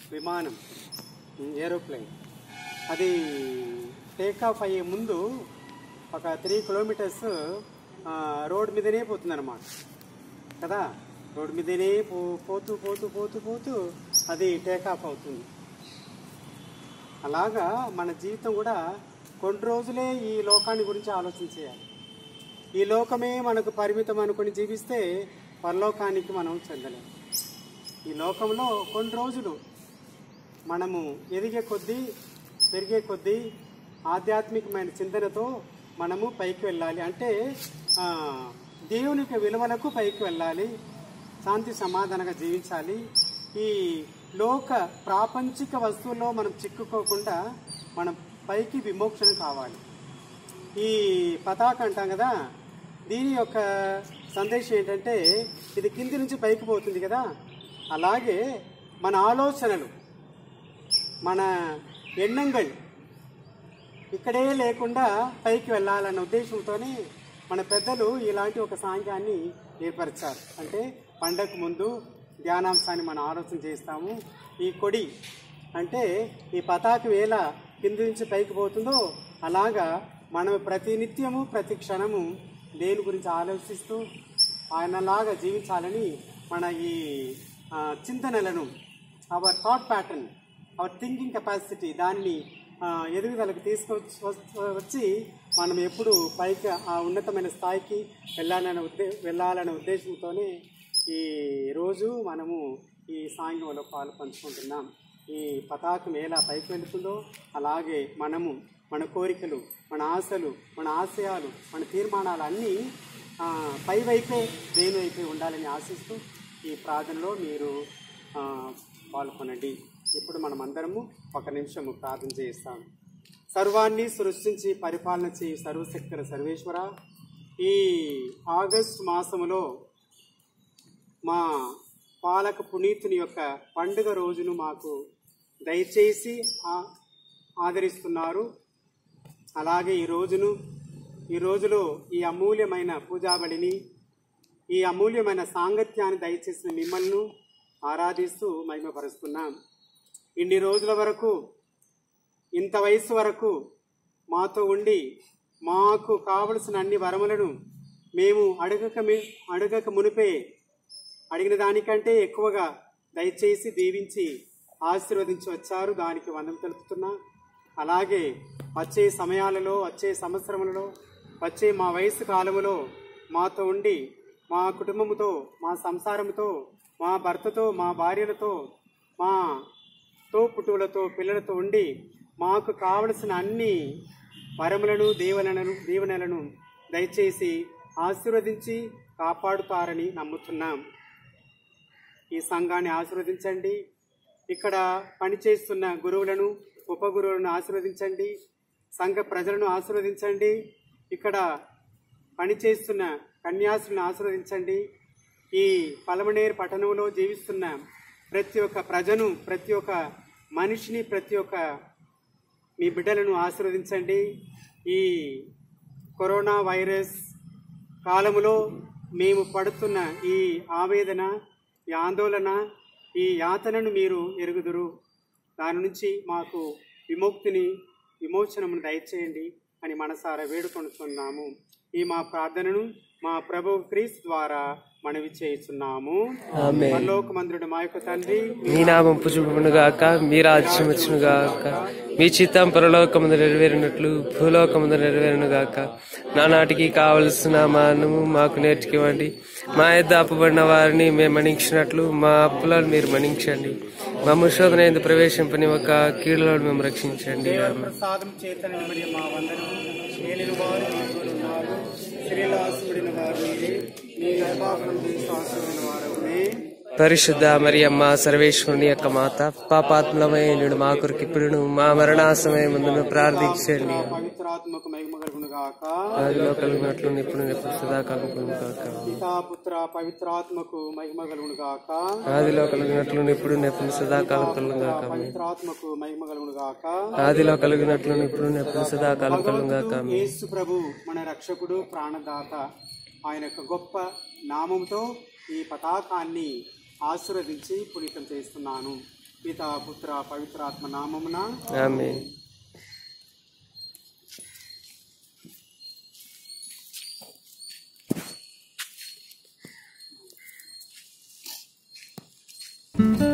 విమానం ఏరోప్లేన్ అది take off అయ్యే ముందు ఒక త్రీ కిలోమీటర్స్ ఆ, రోడ్ మీదనే పోతుందన్నమాట కదా రోడ్ మీదనే పో పోతూ పోతూ పోతూ పోతూ అది టేక్ ఆఫ్ అవుతుంది అలాగా మన జీవితం కూడా కొన్ని రోజులే ఈ లోకాన్ని గురించి ఆలోచన చేయాలి ఈ లోకమే మనకు పరిమితం అనుకుని జీవిస్తే పరలోకానికి మనం చెందలేం ఈ లోకంలో కొన్ని రోజులు మనము ఎదిగే కొద్దీ పెరిగే కొద్దీ ఆధ్యాత్మికమైన చింతనతో మనము పైకి వెళ్ళాలి అంటే ఆ, దేవునికి విలువలకు పైకి వెళ్ళాలి శాంతి సమాధానంగా జీవించాలి ఈ లోక ప్రాపంచిక వస్తువుల్లో మనం చిక్కుకోకుండా మనం పైకి విమోచన కావాలి ఈ పతాక అంటాం కదా దీని యొక్క సందేశం ఏంటంటే ఇది కింది నుంచి పైకి పోతుంది కదా అలాగే మన ఆలోచనలు మన ఎన్నంగల్ ఇక్కడే లేకుండా పైకి వెళ్ళాలన్న ఉద్దేశంతోనే మన పెద్దలు ఇలాంటి ఒక సాంఘ్యాన్ని ఏర్పరిచారు అంటే పండగకు ముందు ధ్యానాంశాన్ని మనం ఆలోచన చేస్తాము ఈ కొడి అంటే ఈ పతాకం ఎలా కింది నుంచి పైకి పోతుందో అలాగా మనం ప్రతి నిత్యము ప్రతి క్షణము దేని గురించి ఆలోచిస్తూ ఆయనలాగా జీవించాలని మన ఈ ఆ, చింతనలను our thought pattern our thinking capacity దాన్ని ఆ, ఎదుగుదలకు తీసుకొచ్చి వస్- వచ్చి మనం ఎప్పుడు పైకి ఆ ఉన్నతమైన స్థాయికి వెళ్ళాలనే ఉద్దే వెళ్ళాలనే ఉద్దేశంతోనే ఈ రోజు మనము ఈ సాంగ్యంలో పాలు పంచుకుంటున్నాం ఈ పతాకం ఎలా పైకి వెళుతుందో అలాగే మనము మన కోరికలు మన ఆశలు మన ఆశయాలు మన తీర్మానాలు అన్నీ ఆ, పై వైపే దేని వైపే ఉండాలని ఆశిస్తూ ఈ ప్రార్థనలో మీరు ఆ, పాల్గొనండి ఇప్పుడు మనం అందరము ఒక నిమిషము ప్రార్థన చేస్తాం సర్వాన్ని సృష్టించి పరిపాలన చేయి సర్వశక్తుల సర్వేశ్వర ఈ ఆగస్ట్ మాసములో మా పాలక పునీతుని యొక్క పండుగ రోజును మాకు దయచేసి ఆ- ఆదరిస్తున్నారు అలాగే ఈ రోజును ఈ రోజులో ఈ అమూల్యమైన పూజాబలిని ఈ అమూల్యమైన సాంగత్యాన్ని దయచేసిన మిమ్మల్ని ఆరాధిస్తూ మహిమపరుస్తున్నాం ఇన్ని రోజుల వరకు ఇంత వయసు వరకు మాతో ఉండి మాకు కావలసిన అన్ని వరములను మేము అడగక మి- అడగక మునిపే అడిగిన దానికంటే ఎక్కువగా దయచేసి దీవించి ఆశీర్వదించి వచ్చారు దానికి వందం తెలుపుతున్నా అలాగే వచ్చే సమయాలలో వచ్చే సంవత్సరములలో వచ్చే మా వయసు కాలములో మాతో ఉండి మా కుటుంబముతో మా సంసారముతో మా భర్తతో మా భార్యలతో మా తోపుటువులతో పిల్లలతో ఉండి మాకు కావలసిన అన్ని వరములను దీవెనలను దీవెనలను దయచేసి ఆశీర్వదించి కాపాడుతారని నమ్ముతున్నాం ఈ సంఘాన్ని ఆశీర్వదించండి ఇక్కడ పనిచేస్తున్న గురువులను ఉపగురువులను ఆశీర్వదించండి సంఘ ప్రజలను ఆశీర్వదించండి ఇక్కడ పనిచేస్తున్న కన్యాసులను ఆశీర్వదించండి ఈ పలమనేరు పట్టణంలో జీవిస్తున్న ప్రతి ఒక్క ప్రజను ప్రతి ఒక్క మనిషిని ప్రతి ఒక్క మీ బిడ్డలను ఆశీర్వదించండి ఈ కరోనా వైరస్ కాలములో మేము పడుతున్న ఈ ఆవేదన ఈ ఆందోళన ఈ యాతనను మీరు ఎరుగుదురు దాని నుంచి మాకు విముక్తిని విమోచనమును దయచేయండి అని మనసారా వేడుకొనుతున్నాము ఈ మా ప్రార్థనను మా ప్రభు క్రీస్తు ద్వారా మనవి చేస్తున్నాము ఆమేన్. పరలోకమందుడు మా యొక్క తండ్రి మీ నామం పుజుబడును గాక మీ రాజ్యం వచ్చును గాక మీ చిత్తం పరలోకముందు నెరవేరినట్లు భూలోకముందు నెరవేరును గాక నానాటికి కావలసిన మానము మాకు నేర్చుకోవండి మా యొద్ద అప్పుబడిన వారిని మేము మణించినట్లు మా అప్పులను మీరు మణించండి మమ్మ శోధన ఎందు ప్రవేశింపని ఒక కీడులో మేము రక్షించండి ఆమేన్. ప్రసాదం చేతన మరియు మా వందనము ఏలిన వారు మీతో ఉన్నారు స్త్రీలు ఆశపడిన వారు మీరే మీ గర్భాఫలం ఆశపడిన వారు పరిశుద్ధ మరియమ్మ సర్వేశ్వరుని యొక్క మాత పాపాత్మలమైన మా కొరకు ఇప్పుడు మా మరణాసమయమందును ప్రార్థించండి పవిత్రాత్మకు మహిమ కలుగును గాక ఆదిలో కలిగినట్లు ఇప్పుడు ఎప్పుడు సదాకాలం కలుగును గాక పితా పుత్ర పవిత్రాత్మకు మహిమ కలుగును గాక ఆదిలో కలిగినట్లు ఇప్పుడు ఎప్పుడు సదాకాలం కలుగును గాక పవిత్రాత్మకు మహిమ కలుగును గాక ఆదిలో కలిగినట్లు ఇప్పుడు ఎప్పుడు సదాకాలం కలుగును గాక యేసు ప్రభు మన రక్షకుడు ప్రాణదాత ఆయన యొక్క గొప్ప నామంతో ఈ పతాకాన్ని ఆశీర్వదించి పునీతం చేస్తున్నాను పిత పుత్ర పవిత్రాత్మ నామమున ఆమె ఆ